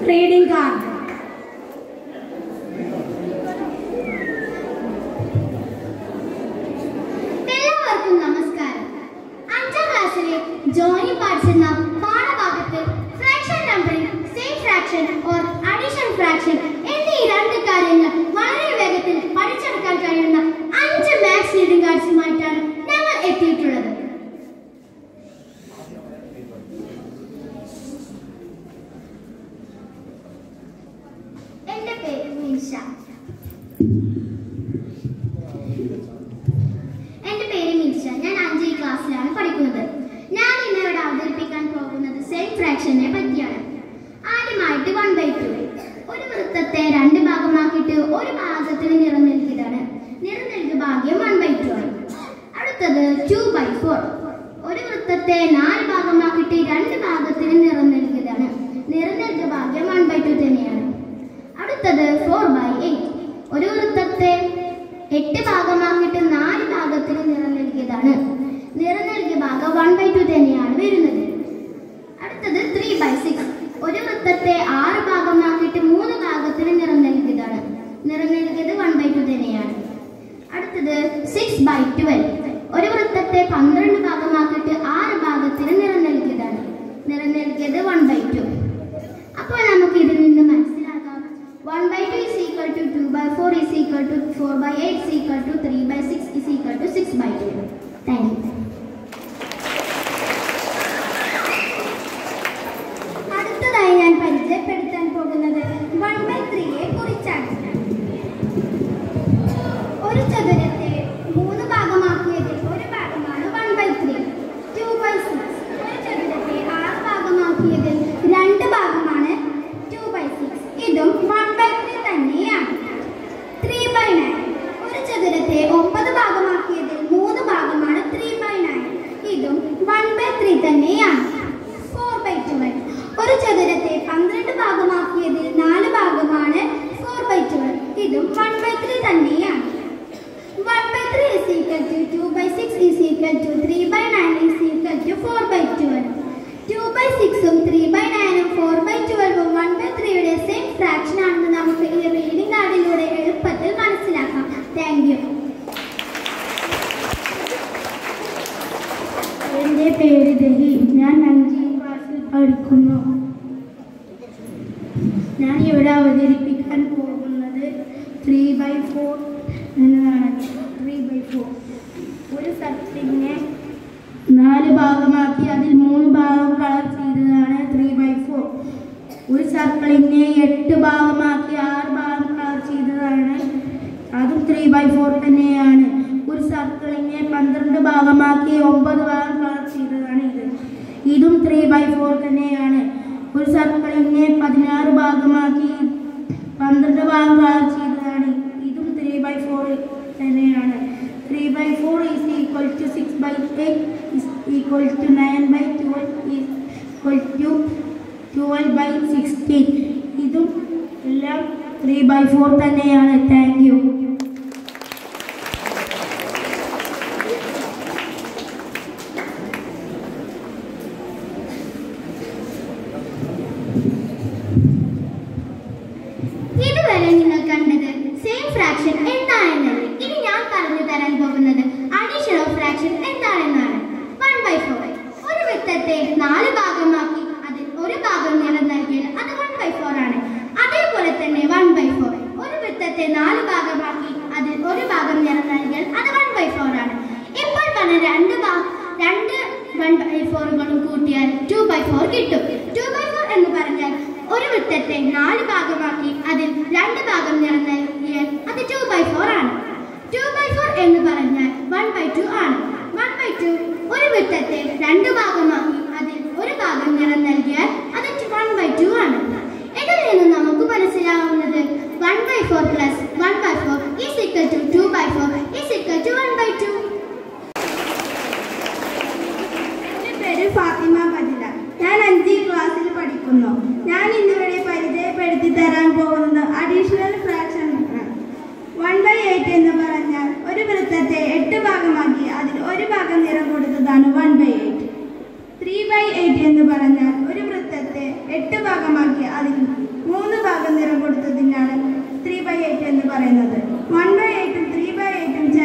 reading card എല്ലാവർക്കും നമസ്കാരം അഞ്ചാം ക്ലാസ്സിലെ ജോയിനിങ് പാർട്സ് എന്ന പാഠഭാഗത്ത് fraction numbering same fraction or addition fraction എന്നീ രണ്ട് കാര്യങ്ങൾ വളരെ വേഗത്തിൽ പഠിച്ചെടുക്കാൻ കഴിയുന്ന അഞ്ച് മാത്സ് റീഡിംഗ് കാർഡ്സുമായിട്ടാണ് ഞങ്ങൾ എത്തിയിട്ടുള്ളത് എന്റെ പേര് നിഷ എന്റെ പേര് മിൽഷ ഞാൻ അഞ്ചാം ക്ലാസ്സിലാണ് പഠിക്കുന്നത് ഞാൻ ഇന്ന് ഇവിടെ അവതരിപ്പിക്കാൻ പോകുന്നത് സെൽഫ് ഫ്രാക്ഷനെ പറ്റിയാണ് ആദ്യമായിട്ട് വൺ ബൈ ടു ഒരു വൃത്തത്തെ രണ്ട് ഭാഗമാക്കിയിട്ട് ഒരു ഭാഗത്തിന് നിറം നൽകിയതാണ് നിറം നൽകിയ ഭാഗ്യം വൺ ബൈ ടു ആണ് അടുത്തത് ടു ബൈ ഫോർ ഒരു വൃത്തത്തെ നാല് ഭാഗമാക്കിയിട്ട് രണ്ട് ഭാഗത്തിന് നിറം നൽകിയതാണ് നിറം നൽകിയ ഭാഗ്യം വൺ ബൈ ടു തന്നെയാണ് അടുത്തത് ഫോർ ബൈ എയ്റ്റ് ഒരു വൃത്തത്തെ എട്ട് ഭാഗമാക്കിയിട്ട് നാല് ഭാഗത്തിന് നിറം നൽകിയതാണ് നിറം നൽകിയ ഭാഗം വൺ ബൈ ടു തന്നെയാണ് വരുന്നത് അടുത്തത് ത്രീ ബൈ സിക്സ് ഒരു വൃത്തത്തെ ആറ് ഭാഗമാക്കിയിട്ട് മൂന്ന് ഭാഗത്തിന് നിറം നൽകിയതാണ് നിറം നൽകിയത് വൺ ബൈ ടു തന്നെയാണ് അടുത്തത് സിക്സ് ബൈ ട്വൽവ് ഒരു വൃത്തത്തെ പന്ത്രണ്ട് ഭാഗമാക്കിയിട്ട് ആറ് ഭാഗത്തിന് നിറം നൽകിയതാണ് നിറം നൽകിയത് വൺ ബൈ ടു അപ്പോൾ നമുക്ക് ഇതിൽ നിന്ന് മനസ്സിലാക്കാം one by two is equal to two by four is equal to four by eight is equal to three by six is equal to six by two thank you അടുത്തതായി ഞാൻ പരിചയപ്പെടുത്താൻ പോകുന്നത് one by ത്രീയെ കുറിച്ചാണ് ഒരു ചതുരത്തെ മൂന്ന് ഭാഗമാക്കിയതിൽ ഒരു ഭാഗമാണ് one by three two by six ഒരു ചതുരത്തെ ആറ് ഭാഗമാക്കിയതിൽ രണ്ട് ഭാഗമാണ് ടു ബൈ സിക്സ് ഇതും വൺ ബൈ ത്രീ തന്നെയാണ് ത്രീ ബൈ നയൻ ഒരു ചതുരത്തെ ഒമ്പത് ഭാഗമാക്കിയതിൽ മൂന്ന് ഭാഗമാണ് ത്രീ ബൈ നയൻ ഇതും വൺ ബൈ ത്രീ തന്നെയാണ് ഫോർ ബൈ ട്വൽവ് ഒരു ചതുരത്തെ പന്ത്രണ്ട് ഭാഗമാക്കിയതിൽ നാല് ഭാഗമാണ് ഫോർ ബൈ ട്വൽവ് ഇതും വൺ ബൈ ത്രീ തന്നെയാണ് one by three is equal to two by six is equal to three by nine is equal to four by twelve two by സിക്സും three by നയനും four by ട്വൽവും one by ത്രീയുടെ same fraction ആണെന്ന് നമുക്ക് ഈ reading കാർഡിലൂടെ എളുപ്പത്തിൽ മനസ്സിലാക്കാം thank you എൻ്റെ പേര് ദഹി ഞാൻ അഞ്ചാം ക്ലാസ്സിൽ പഠിക്കുന്നു ഞാൻ ഇവിടെ അവതരിപ്പിക്കാൻ പോകുന്നത് ത്രീ ബൈ ഫോർ എന്നതാണ് ത്രീ ബൈ ഫോർ ഒരു സർക്കിളിനെ നാല് ഭാഗമാക്കി അതിൽ മൂന്ന് ഭാഗം കളർ ചെയ്തതാണ് ത്രീ ബൈ ഫോർ ഒരു സർക്കിളിനെ എട്ട് ഭാഗമാക്കി ആറ് ഭാഗം കളർ ചെയ്തതാണ് അതും ത്രീ ബൈ ഫോർ തന്നെയാണ് ഒരു സർക്കിളിനെ പന്ത്രണ്ട് ഭാഗമാക്കി ഒമ്പത് ഭാഗം കളർ ചെയ്തതാണ് ഇത് ഇതും ത്രീ ബൈ ഫോർ തന്നെയാണ് ഒരു സർക്കിളിനെ പതിനാറ് ഭാഗമാക്കി പന്ത്രണ്ട് ഭാഗം കളർ ചെയ്തതാണ് ഇതും ത്രീ ബൈ ഫോർ തന്നെയാണ് three by four is equal to six by eight is equal to nine by twelve is equal to twelve by sixteen ഇതും എല്ലാം ത്രീ ബൈ ഫോർ തന്നെയാണ് താങ്ക് യു ഇതുവരെ നിങ്ങൾ കണ്ടത് സെയിം ഫ്രാക്ഷൻ എന്താണെന്നല്ലേ ഇനി ഞാൻ പറഞ്ഞു തരാൻ പോകുന്നത് അഡീഷൻ ഓഫ് ഫ്രാക്ഷൻ എന്താണെന്നാണ് വൺ ബൈ ഫോർ ഒരു വൃത്തത്തെ നാല് ഭാഗമാക്കി അതിൽ ഒരു ഭാഗം നിറം നൽകിയാൽ അത് വൺ ബൈ ഫോർ ആണ് അതേപോലെ തന്നെ വൺ ബൈ ഫോർ ഒരു വൃത്തത്തെ നാല് ഭാഗമാക്കി അതിൽ ഒരു ഭാഗം നിറം നൽകിയാൽ അത് വൺ ബൈ ഫോർ ആണ് ഇപ്പോൾ പറഞ്ഞ രണ്ട് ഭാ- രണ്ട് വൺ ബൈ ഫോറുകളും കൂട്ടിയാൽ ടു ബൈ ഫോർ കിട്ടും ടു ബൈ ഫോർ എന്ന് പറഞ്ഞാൽ ഒരു വൃത്തത്തെ നാല് ഭാഗമാക്കി അതിൽ രണ്ട് ഭാഗം നിറം നൽകിയാൽ അത് ടു ബൈ ഫോർ ആണ് ടു ബൈ ഫോർ എന്ന് പറഞ്ഞാൽ വൺ ബൈ ടു ആണ് വൺ ബൈ ടു ഒരു വൃത്തത്തെ രണ്ട് ഭാഗമാക്കി അതിൽ ഒരു ഭാഗം നിറം നൽകിയാൽ അത് വൺ ബൈ ടു ആണ് ഇതിൽ നിന്ന് നമുക്ക് മനസ്സിലാവുന്നത് one by four plus one by four is equal to two by four is equal to one by two എൻ്റെ പേര് ഫാത്തിമ ബജില ഞാൻ അഞ്ചാം ക്ലാസ്സിൽ പഠിക്കുന്നു ഞാൻ ഇന്നിവിടെ പരിചയപ്പെടുത്തി തരാൻ പോകുന്നത് അഡീഷണൽ ഫ്രാക്ഷൻ ആണ് വൺ ബൈ എയ്റ്റ് എന്ന് പറഞ്ഞാൽ ഒരു വൃത്തത്തെ എട്ട് ഭാഗമാക്കി അതിൽ ഒരു ഭാഗം നിറം കൊടുത്തതാണ് one by eight three by eight എന്ന് പറഞ്ഞാൽ ഒരു വൃത്തത്തെ എട്ട് ഭാഗമാക്കി അതിൽ ഭാഗം നിറം കൊടുത്തതിനാണ് ത്രീ ബൈ എയ്റ്റ് എന്ന് പറയുന്നത് വൺ ബൈ എയ്റ്റും ത്രീ ബൈ എയ്റ്റും